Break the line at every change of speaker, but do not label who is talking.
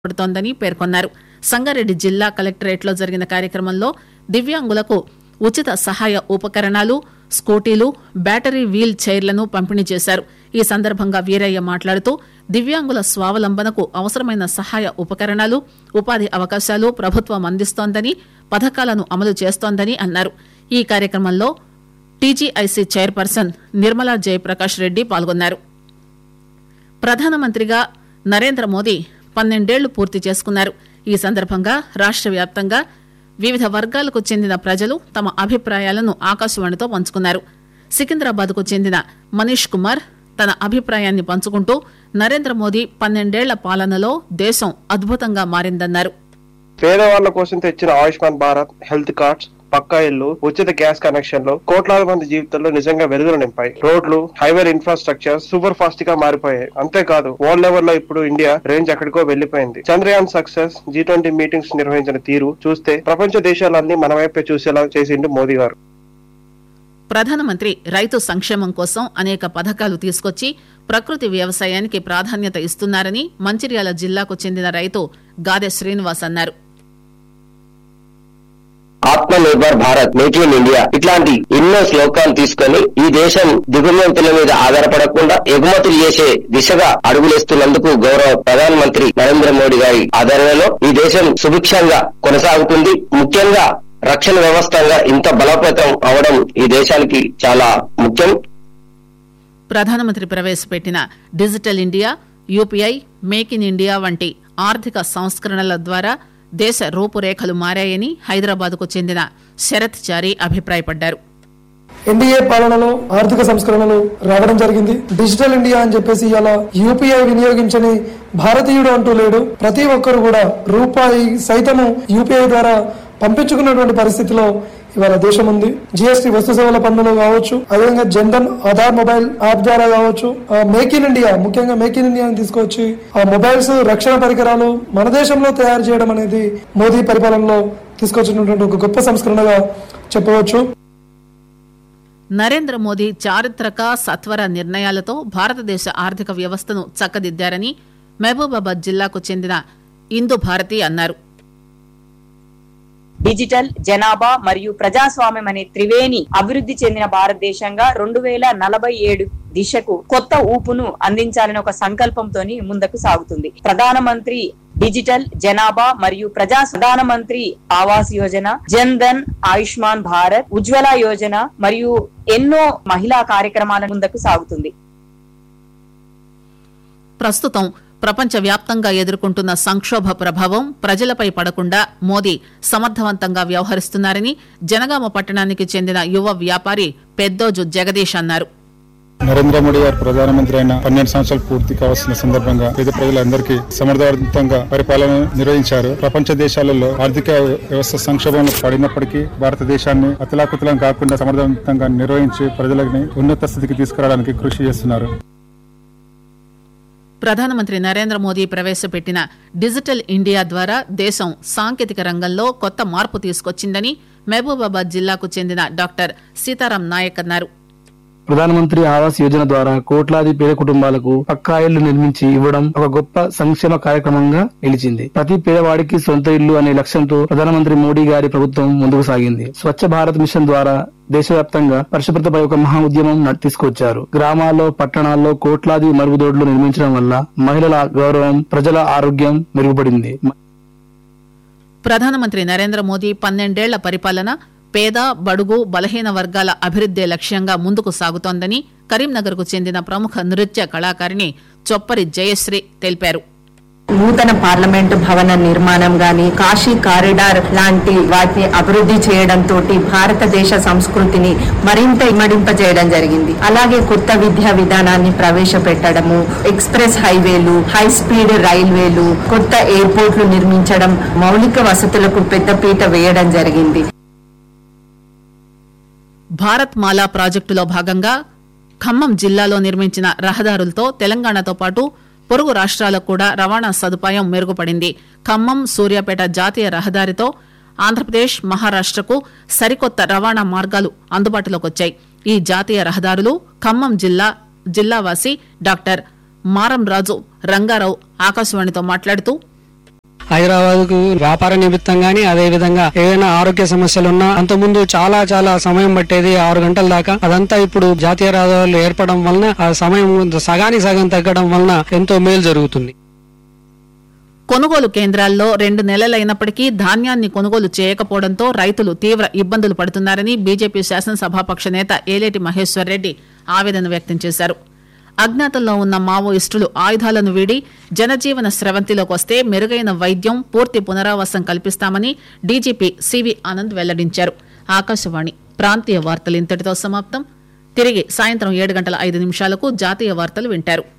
పడుతోందని పేర్కొన్నారు సంగారెడ్డి జిల్లా కలెక్టరేట్లో జరిగిన కార్యక్రమంలో దివ్యాంగులకు ఉచిత సహాయ ఉపకరణాలు స్కూటీలు బ్యాటరీ వీల్ చైర్లను పంపిణీ చేశారు ఈ సందర్భంగా వీరయ్య మాట్లాడుతూ దివ్యాంగుల స్వావలంబనకు అవసరమైన సహాయ ఉపకరణాలు ఉపాధి అవకాశాలు ప్రభుత్వం అందిస్తోందని పథకాలను అమలు చేస్తోందని అన్నారు ఈ కార్యక్రమంలో టీజీఐసీ చైర్పర్సన్ నిర్మలా జయప్రకాష్ రెడ్డి పాల్గొన్నారు ప్రధానమంత్రిగా నరేంద్ర మోదీ పన్నెండేళ్లు పూర్తి చేసుకున్నారు ఈ సందర్భంగా రాష్ట వ్యాప్తంగా వివిధ వర్గాలకు చెందిన ప్రజలు తమ అభిప్రాయాలను ఆకాశవాణితో పంచుకున్నారు సికింద్రాబాద్ కు చెందిన మనీష్ కుమార్ తన అభిప్రాయాన్ని పంచుకుంటూ నరేంద్ర మోదీ పన్నెండేళ్ల పాలనలో దేశం అద్భుతంగా మారిందన్నారు
పేదవాళ్ల కోసం తెచ్చిన ఆయుష్మాన్ భారత్ హెల్త్ కార్డ్స్ పక్కా ఇల్లు ఉచిత గ్యాస్ కనెక్షన్లు కోట్లాది మంది జీవితాల్లో నిజంగా వెలుగులు నింపాయి రోడ్లు హైవే ఇన్ఫ్రాస్ట్రక్చర్ సూపర్ ఫాస్ట్ గా మారిపోయాయి అంతేకాదు వరల్డ్ లెవెల్ లో ఇప్పుడు ఇండియా రేంజ్ ఎక్కడికో వెళ్లిపోయింది Chandrayaan success G twenty meetings నిర్వహించిన తీరు చూస్తే ప్రపంచ దేశాలన్నీ మన వైపే చూసేలా చేసిండు మోదీ గారు
ప్రధానమంత్రి రైతు సంక్షేమం కోసం అనేక పథకాలు తీసుకొచ్చి ప్రకృతి వ్యవసాయానికి ప్రాధాన్యత ఇస్తున్నారని మంచిర్యాల జిల్లాకు చెందిన రైతు గాదె శ్రీనివాస్ అన్నారు
Atma Nirbhar Bharat make in India ఇట్లాంటి ఎన్నో శ్లోకాలు తీసుకొని ఈ దేశం దిగుమతుల మీద ఆధారపడకుండా ఎగుమతులు చేసే దిశగా అడుగులేస్తున్నందుకు గౌరవ ప్రధానమంత్రి నరేంద్ర మోడీ గారి ఆధ్వర్యంలో ఈ దేశం సుభిక్షంగా కొనసాగుతుంది ముఖ్యంగా రక్షణ వ్యవస్థగా ఇంత బలోపేతం అవడం ఈ దేశానికి చాలా ముఖ్యం
ప్రధానమంత్రి ప్రవేశపెట్టిన digital India UPI make in India వంటి ఆర్థిక సంస్కరణల ద్వారా దేశ రూపురేఖలు మారాయని హైదరాబాద్కు చెందిన శరత్ చారి అభిప్రాయపడ్డారు
ఎన్డీఏ పాలనలో ఆర్థిక సంస్కరణలు రావడం జరిగింది డిజిటల్ ఇండియా అని చెప్పేసి ఇలా యూపీఐ వినియోగించని భారతీయుడు అంటూ లేడు ప్రతి ఒక్కరు కూడా రూపాయి సైతము యూపీఐ ద్వారా పంపించుకున్నటువంటి పరిస్థితిలో ఇవాళ దేశం ఉంది జిఎస్టీ వస్తు సేవల పన్నులు కావచ్చు అదేవిధంగా జన్ధన్ ఆధార్ మొబైల్ యాప్ ద్వారా కావచ్చు మేక్ ఇన్ ఇండియా ముఖ్యంగా మేక్ ఇన్ ఇండియా తీసుకొచ్చి ఆ మొబైల్స్ రక్షణ పరికరాలు మన దేశంలో తయారు చేయడం అనేది మోదీ పరిపాలనలో తీసుకొచ్చినటువంటి ఒక గొప్ప సంస్కరణగా చెప్పవచ్చు
నరేంద్ర మోదీ చారిత్రక సత్వర నిర్ణయాలతో భారతదేశ ఆర్థిక వ్యవస్థను చక్కదిద్దారని మహబూబాబాద్ జిల్లాకు చెందిన ఇందు భారతి అన్నారు
డిజిటల్ జనాభా మరియు ప్రజాస్వామ్యం అనే త్రివేణి అభివృద్ధి చెందిన భారతదేశంగా రెండు వేల నలభై ఏడు దిశకు కొత్త ఊపును అందించాలని ఒక సంకల్పంతో ముందుకు సాగుతుంది ప్రధానమంత్రి డిజిటల్ జనాభా మరియు ప్రజా ప్రధానమంత్రి ఆవాస్ యోజన జన్ ధన్ ఆయుష్మాన్ భారత్ ఉజ్వల యోజన మరియు ఎన్నో మహిళా కార్యక్రమాల ముందుకు సాగుతుంది
ప్రస్తుతం ప్రపంచ వ్యాప్తంగా ఎదుర్కొంటున్న సంక్షోభ ప్రభావం ప్రజలపై పడకుండా మోదీ సమర్థవంతంగా వ్యవహరిస్తున్నారని జనగామ పట్టణానికి చెందిన యువ వ్యాపారి పెద్దోజు జగదీష్ అన్నారు
నరేంద్ర మోడీ గారు ప్రధానమంత్రి అయిన పన్నెండు సంవత్సరాలు పూర్తి కావాల్సిన సందర్భంగా పేద ప్రజలందరికీ సమర్థవంతంగా పరిపాలన నిర్వహించారు ప్రపంచ దేశాలలో ఆర్థిక వ్యవస్థ సంక్షోభంలో పడినప్పటికీ భారతదేశాన్ని అతలాకుతలం కాకుండా సమర్థవంతంగా నిర్వహించి ప్రజలని ఉన్నత స్థితికి తీసుకురావడానికి కృషి చేస్తున్నారు
ప్రధానమంత్రి నరేంద్ర మోదీ ప్రవేశపెట్టిన డిజిటల్ ఇండియా ద్వారా దేశం సాంకేతిక రంగంలో కొత్త మార్పు తీసుకొచ్చిందని మహబూబాబాద్ జిల్లాకు చెందిన డాక్టర్ సీతారాం నాయక్ అన్నారు
ప్రధానమంత్రి ఆవాస్ యోజన ద్వారా కోట్లాది పేద కుటుంబాలకు పక్కా ఇళ్లు నిర్మించి ఇవ్వడం ఒక గొప్ప సంక్షేమ కార్యక్రమంగా నిలిచింది ప్రతి పేదవాడికి సొంత ఇల్లు అనే లక్ష్యంతో ప్రధానమంత్రి మోడీ గారి ప్రభుత్వం ముందుకు సాగింది స్వచ్ఛ భారత్ మిషన్ ద్వారా దేశవ్యాప్తంగా పరిశుభ్రతపై ఒక మహా ఉద్యమం న- తీసుకొచ్చారు గ్రామాల్లో పట్టణాల్లో కోట్లాది మరుగుదొడ్లు నిర్మించడం వల్ల మహిళల గౌరవం ప్రజల ఆరోగ్యం మెరుగుపడింది
ప్రధానమంత్రి నరేంద్ర మోదీ పన్నెండేళ్ల పరిపాలన పేద బడుగు బలహీన వర్గాల అభివృద్దే లక్ష్యంగా ముందుకు సాగుతోందని కరీంనగర్కు చెందిన ప్రముఖ నృత్య కళాకారిణి చొప్పరి జయశ్రీ తెలిపారు
నూతన పార్లమెంటు భవన నిర్మాణం గాని కాశీ కారిడార్ లాంటి వాటిని అభివృద్ధి చేయడం తోటి భారతదేశ సంస్కృతిని మరింత ఇమ్మడింపజేయడం జరిగింది అలాగే కొత్త విద్యా విధానాన్ని ప్రవేశపెట్టడము ఎక్స్ప్రెస్ హైవేలు హై స్పీడ్ రైల్వేలు కొత్త ఎయిర్పోర్ట్లు నిర్మించడం మౌలిక వసతులకు పెద్దపీట వేయడం జరిగింది
భారత్ మాలా ప్రాజెక్టులో భాగంగా ఖమ్మం జిల్లాలో నిర్మించిన రహదారులతో తెలంగాణతో పాటు పొరుగు రాష్ట్రాలకు కూడా రవాణా సదుపాయం మెరుగుపడింది ఖమ్మం సూర్యాపేట జాతీయ రహదారితో ఆంధ్రప్రదేశ్ మహారాష్టకు సరికొత్త రవాణా మార్గాలు అందుబాటులోకి వచ్చాయి ఈ జాతీయ రహదారులు ఖమ్మం జిల్లా జిల్లావాసి డాక్టర్ మారం రాజు రంగారావు ఆకాశవాణితో మాట్లాడుతూ
హైదరాబాద్ కు వ్యాపార నిమిత్తం గానీ అదే విధంగా ఏదైనా ఆరోగ్య సమస్యలు ఉన్నా అంతకుముందు చాలా చాలా సమయం పట్టేది ఆరు గంటల దాకా అదంతా ఇప్పుడు జాతీయ రహదారులు ఏర్పడడం వలన ఆ సమయం సగానికి సగం తగ్గడం వలన ఎంతో మేలు జరుగుతుంది
కొనుగోలు కేంద్రాల్లో రెండు నెలలైనప్పటికీ ధాన్యాన్ని కొనుగోలు చేయకపోవడంతో రైతులు తీవ్ర ఇబ్బందులు పడుతున్నారని బీజేపీ శాసనసభాపక్ష నేత ఏలేటి మహేశ్వర్ రెడ్డి ఆవేదన వ్యక్తం చేశారు అజ్ఞాతంలో ఉన్న మావోయిస్టులు ఆయుధాలను వీడి జనజీవన స్రవంతిలోకి వస్తే మెరుగైన వైద్యం పూర్తి పునరావాసం కల్పిస్తామని డీజీపీ సివి ఆనంద్ వెల్లడించారు ఆకాశవాణి ప్రాంతీయ వార్తలు ఇంతటితో సమాప్తం తిరిగి సాయంత్రం ఏడు గంటల ఐదు నిమిషాలకు జాతీయ వార్తలు వింటారు